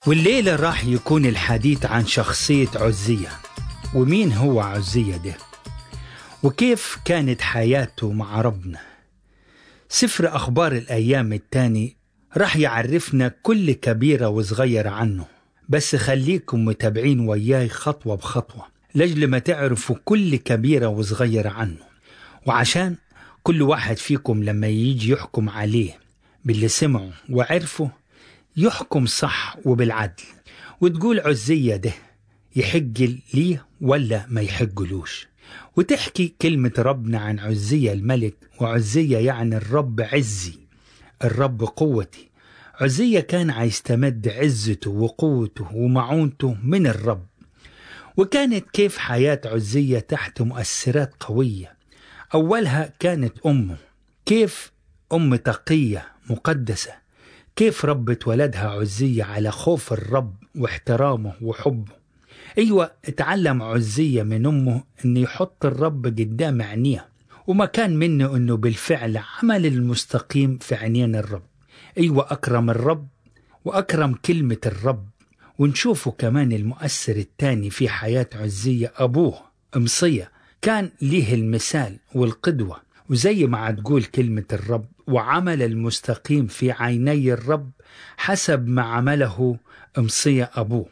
والليلة راح يكون الحديث عن شخصية عزية ومين هو عزية ده وكيف كانت حياته مع ربنا سفر أخبار الأيام التاني راح يعرفنا كل كبيرة وصغيرة عنه بس خليكم متابعين وياي خطوة بخطوة لجل ما تعرفوا كل كبيرة وصغيرة عنه وعشان كل واحد فيكم لما يجي يحكم عليه باللي سمعه وعرفه يحكم صح وبالعدل وتقول عزية ده يحق ليه ولا ما يحقلوش وتحكي كلمة ربنا عن عزية الملك وعزية يعني الرب عزي الرب قوتي عزية كان عيستمد عزته وقوته ومعونته من الرب وكانت كيف حياة عزية تحت مؤثرات قوية أولها كانت أمه كيف أم تقية مقدسة كيف ربت ولدها عزية على خوف الرب واحترامه وحبه أيوة اتعلم عزية من أمه أنه يحط الرب قدام عينيه وما كان منه أنه بالفعل عمل المستقيم في عينين الرب أيوة أكرم الرب وأكرم كلمة الرب ونشوفه كمان المؤثر الثاني في حياة عزية أبوه أمصية كان ليه المثال والقدوة وزي ما تقول كلمة الرب وعمل المستقيم في عيني الرب حسب ما عمله أمصية أبوه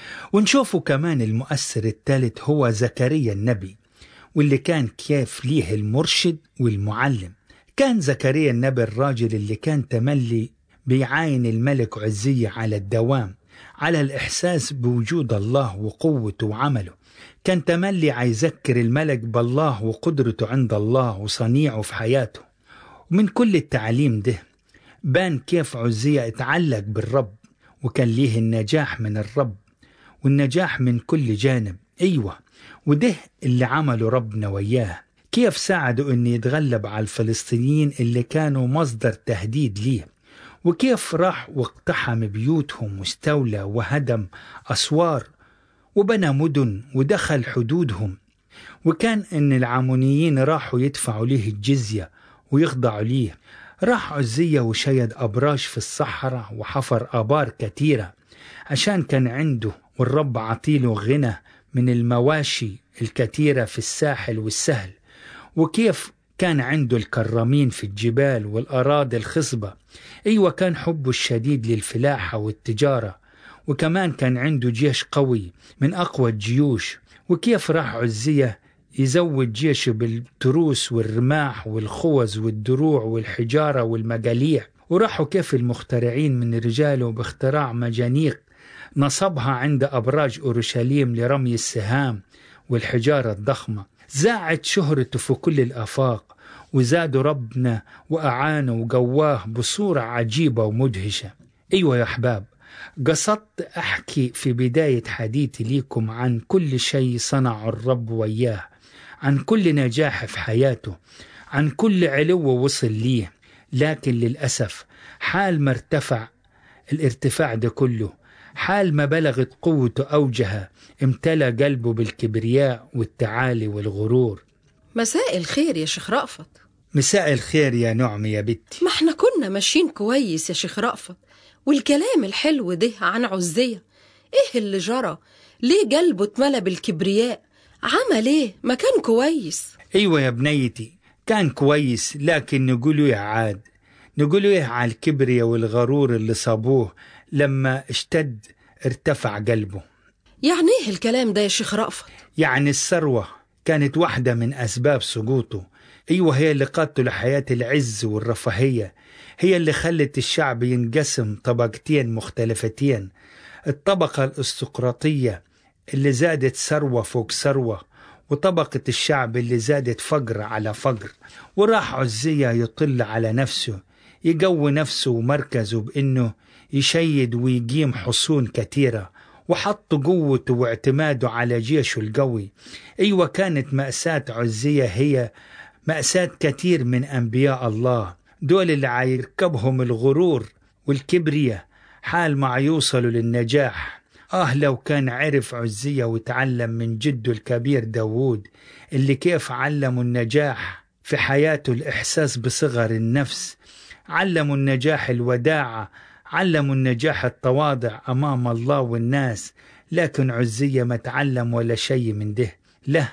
ونشوفه كمان المؤثر الثالث هو زكريا النبي واللي كان كيف ليه المرشد والمعلم كان زكريا النبي الراجل اللي كان تملي بيعاين الملك عزية على الدوام على الإحساس بوجود الله وقوته وعمله كان تملي عيذكر الملك بالله وقدرته عند الله وصنيعه في حياته ومن كل التعليم ده بان كيف عزية اتعلق بالرب وكان ليه النجاح من الرب والنجاح من كل جانب أيوة وده اللي عمله ربنا وياه كيف ساعدوا أن يتغلب على الفلسطينيين اللي كانوا مصدر تهديد ليه وكيف راح واقتحم بيوتهم واستولى وهدم أسوار وبنى مدن ودخل حدودهم وكان أن العامونيين راحوا يدفعوا ليه الجزية ويخضعوا ليه راح عزية وشيد أبراج في الصحراء وحفر آبار كتيرة عشان كان عنده والرب عطيله غنى من المواشي الكتيرة في الساحل والسهل وكيف كان عنده الكرامين في الجبال والأراضي الخصبة أيوة كان حبه الشديد للفلاحة والتجارة وكمان كان عنده جيش قوي من أقوى الجيوش وكيف راح عزية يزود جيشه بالتروس والرماح والخوذ والدروع والحجارة والمجاليع وراحوا كيف المخترعين من رجاله باختراع مجانيق نصبها عند أبراج أورشليم لرمي السهام والحجارة الضخمة زاعت شهرته في كل الآفاق وزادوا ربنا وأعانه وقواه بصورة عجيبة ومدهشة أيوة يا أحباب قصدت أحكي في بداية حديثي ليكم عن كل شيء صنعه الرب وياه عن كل نجاح في حياته عن كل علو وصل ليه لكن للأسف حال ما ارتفع الارتفاع ده كله حال ما بلغت قوته أوجها امتلى قلبه بالكبرياء والتعالي والغرور مساء الخير يا شيخ رأفت مساء الخير يا نعمة يا بنتي ما احنا كنا ماشيين كويس يا شيخ رأفت والكلام الحلو ده عن عزية ايه اللي جرى ليه قلبه اتملى بالكبرياء عمل ايه ما كان كويس أيوة يا بنيتي كان كويس لكن نقولوا يا عاد نقولوا ايه على الكبرياء والغرور اللي صابوه لما اشتد ارتفع قلبه يعني ايه الكلام ده يا شيخ رأفت يعني الثروة كانت واحدة من أسباب سقوطه أيوة هي اللي قادته لحياة العز والرفاهية هي اللي خلت الشعب ينقسم طبقتين مختلفتين الطبقة الأستقراطية اللي زادت ثروة فوق ثروة وطبقة الشعب اللي زادت فقر على فقر وراح عزية يطل على نفسه يقوي نفسه ومركزه بأنه يشيد ويقيم حصون كثيرة وحط قوته واعتماده على جيشه القوي أيوة كانت مأساة عزية هي مأساة كثير من أنبياء الله دول اللي عيركبهم الغرور والكبرياء حال ما يوصلوا للنجاح آه لو كان عرف عزية وتعلم من جده الكبير داوود اللي كيف علموا النجاح في حياته الإحساس بصغر النفس علموا النجاح الوداعة علموا النجاح التواضع أمام الله والناس لكن عزية ما تعلم ولا شيء من ده له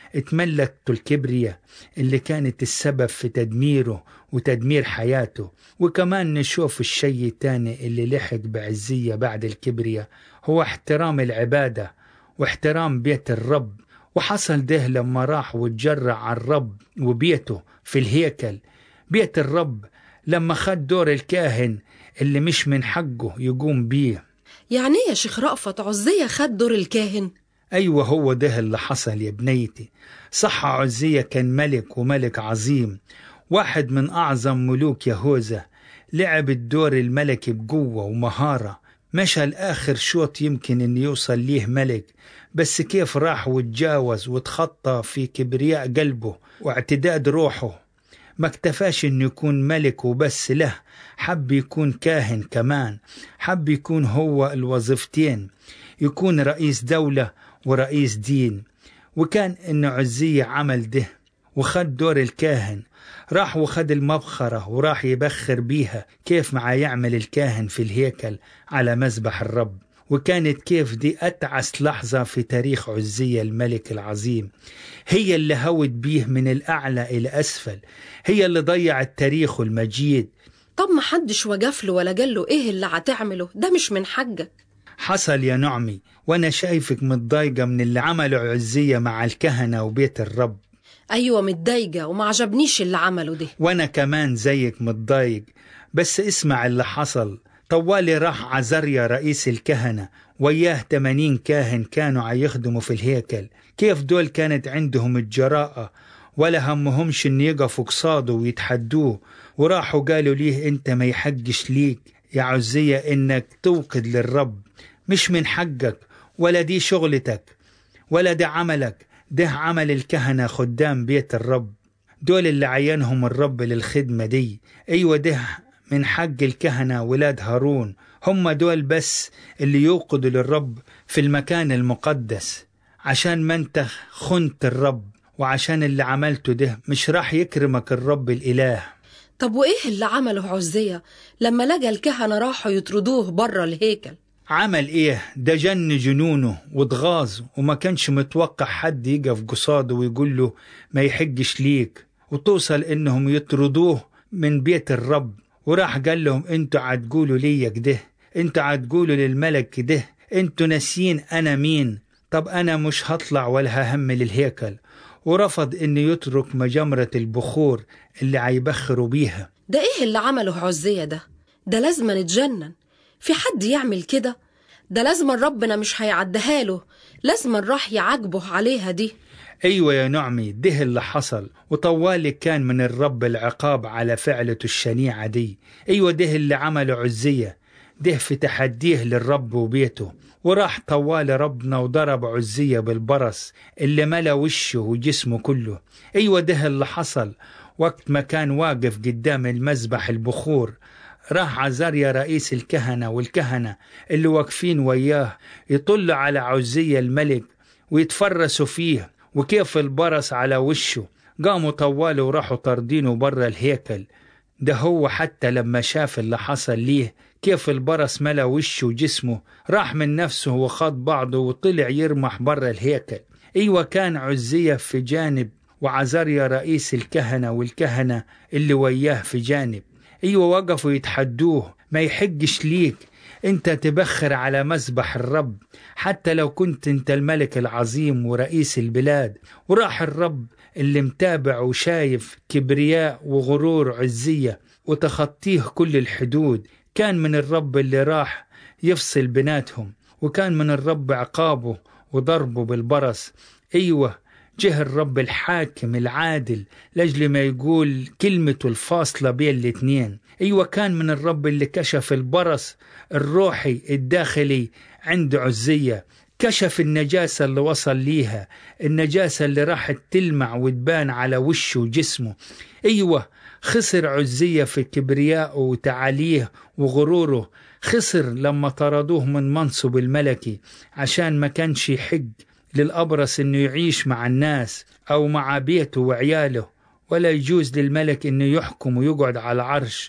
اتملكت الكبرياء اللي كانت السبب في تدميره وتدمير حياته وكمان نشوف الشيء التاني اللي لحق بعزية بعد الكبرياء هو احترام العبادة واحترام بيت الرب وحصل ده لما راح وتجرع على الرب وبيته في الهيكل بيت الرب لما خد دور الكاهن اللي مش من حقه يقوم بيه يعني إيه يا شيخ رأفت عزية خد دور الكاهن أيوة هو ده اللي حصل يا بنيتي صح عزية كان ملك وملك عظيم واحد من أعظم ملوك يهوذا لعب الدور الملكي بقوة ومهارة مشى لآخر شوط يمكن إن يوصل ليه ملك بس كيف راح وتجاوز وتخطى في كبرياء قلبه واعتداد روحه ما اكتفاش انه يكون ملك وبس له حب يكون كاهن كمان حب يكون هو الوظيفتين يكون رئيس دولة ورئيس دين وكان ان عزية عمل ده وخد دور الكاهن راح وخد المبخرة وراح يبخر بيها كيف مع يعمل الكاهن في الهيكل على مذبح الرب وكانت كيف دي أتعس لحظة في تاريخ عزية الملك العظيم هي اللي هوت بيه من الأعلى إلى أسفل هي اللي ضيعت تاريخه المجيد طب ما حدش وقف له ولا قال له إيه اللي هتعمله ده مش من حقك حصل يا نعمي وأنا شايفك متضايقة من اللي عمله عزية مع الكهنة وبيت الرب أيوة متضايقة وما عجبنيش اللي عمله ده وأنا كمان زيك متضايق بس اسمع اللي حصل طوالي راح عزريا رئيس الكهنة وياه 80 كاهن كانوا عيخدموا في الهيكل كيف دول كانت عندهم الجراءة ولا همهمش ان يقفوا قصاده ويتحدوه وراحوا قالوا ليه انت ما يحقش ليك يا عزية انك توقد للرب مش من حقك ولا دي شغلتك ولا ده عملك ده عمل الكهنة خدام بيت الرب دول اللي عينهم الرب للخدمة دي أيوة ده من حق الكهنة ولاد هارون هم دول بس اللي يوقدوا للرب في المكان المقدس عشان ما انت خنت الرب وعشان اللي عملته ده مش راح يكرمك الرب الإله طب وإيه اللي عمله عزية لما لقى الكهنة راحوا يطردوه بره الهيكل عمل ايه ده جن جنونه واتغاظ وما كانش متوقع حد يقف قصاده ويقول له ما يحجش ليك وتوصل انهم يطردوه من بيت الرب وراح قال لهم انتوا عتقولوا ليا كده انتوا عتقولوا للملك كده انتوا ناسيين انا مين طب انا مش هطلع ولا ههم للهيكل ورفض انه يترك مجمرة البخور اللي عيبخروا بيها ده إيه اللي عمله عزية ده ده لازم نتجنن في حد يعمل كده ده لازم ربنا مش هيعديها له لازم راح يعاقبه عليها دي أيوة يا نعمي ده اللي حصل وطوالي كان من الرب العقاب على فعلته الشنيعة دي أيوة ده اللي عمله عزية ده في تحديه للرب وبيته وراح طوال ربنا وضرب عزية بالبرص اللي ملا وشه وجسمه كله أيوة ده اللي حصل وقت ما كان واقف قدام المذبح البخور راح عزاريا رئيس الكهنة والكهنة اللي واقفين وياه يطل على عزية الملك ويتفرسوا فيه وكيف البرص على وشه قاموا طوال وراحوا طاردينه برا الهيكل ده هو حتى لما شاف اللي حصل ليه كيف البرص ملا وشه وجسمه راح من نفسه وخاض بعضه وطلع يرمح برا الهيكل ايوه كان عزية في جانب وعزاريا رئيس الكهنة والكهنة اللي وياه في جانب ايوه وقفوا يتحدوه ما يحقش ليك انت تبخر على مذبح الرب حتى لو كنت انت الملك العظيم ورئيس البلاد وراح الرب اللي متابع وشايف كبرياء وغرور عزية وتخطيه كل الحدود كان من الرب اللي راح يفصل بيناتهم وكان من الرب عقابه وضربه بالبرص ايوه جه الرب الحاكم العادل لأجل ما يقول كلمته الفاصلة بين الاتنين أيوة كان من الرب اللي كشف البرص الروحي الداخلي عند عزية كشف النجاسة اللي وصل ليها النجاسة اللي راحت تلمع وتبان على وشه وجسمه أيوة خسر عزية في كبريائه وتعاليه وغروره خسر لما طردوه من منصب الملكي عشان ما كانش يحق للأبرص إنه يعيش مع الناس أو مع بيته وعياله ولا يجوز للملك إنه يحكم ويقعد على العرش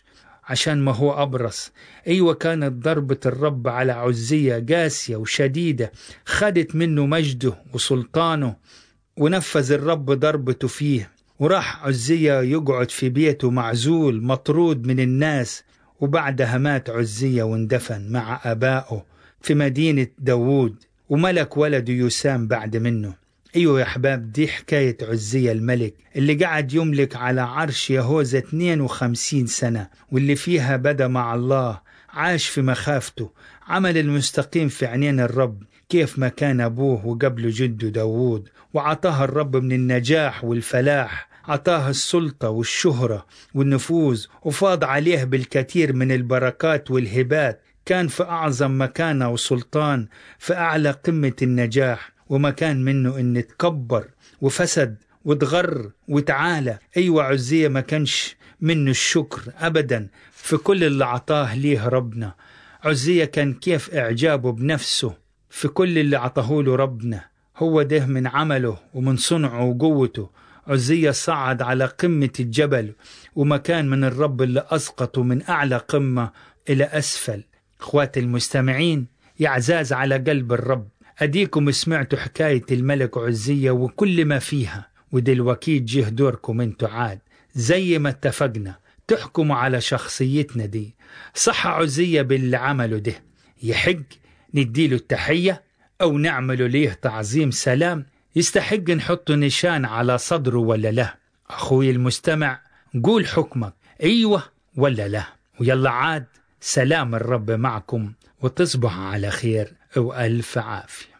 عشان ما هو أبرص أيوة كانت ضربة الرب على عزية قاسية وشديدة خدت منه مجده وسلطانه ونفذ الرب ضربته فيه وراح عزية يقعد في بيته معزول مطرود من الناس وبعدها مات عزية واندفن مع أبائه في مدينة داوود وملك ولده يسام بعد منه أيوة يا أحباب دي حكاية عزية الملك اللي قعد يملك على عرش يهوذا 52 سنة واللي فيها بدا مع الله عاش في مخافته عمل المستقيم في عينين الرب كيف ما كان أبوه وقبله جده داوود وعطاه الرب من النجاح والفلاح عطاه السلطة والشهرة والنفوذ وفاض عليه بالكثير من البركات والهبات كان في أعظم مكانة وسلطان في أعلى قمة النجاح ومكان منه إن تكبر وفسد وتغر وتعالى أيوة عزية ما كانش منه الشكر أبدا في كل اللي عطاه ليه ربنا عزية كان كيف إعجابه بنفسه في كل اللي عطاه له ربنا هو ده من عمله ومن صنعه وقوته عزية صعد على قمة الجبل ومكان من الرب اللي أسقطه من أعلى قمة إلى أسفل إخواتي المستمعين يعزاز على قلب الرب أديكم سمعتوا حكاية الملك عزية وكل ما فيها ودلوقتي جه دوركم انتوا عاد زي ما اتفقنا تحكموا على شخصيتنا دي صح عزية باللي عمله ده يحق نديله التحية أو نعمله ليه تعظيم سلام يستحق نحط نشان على صدره ولا لا أخوي المستمع قول حكمك أيوة ولا لا ويلا عاد سلام الرب معكم وتصبح على خير وألف عافية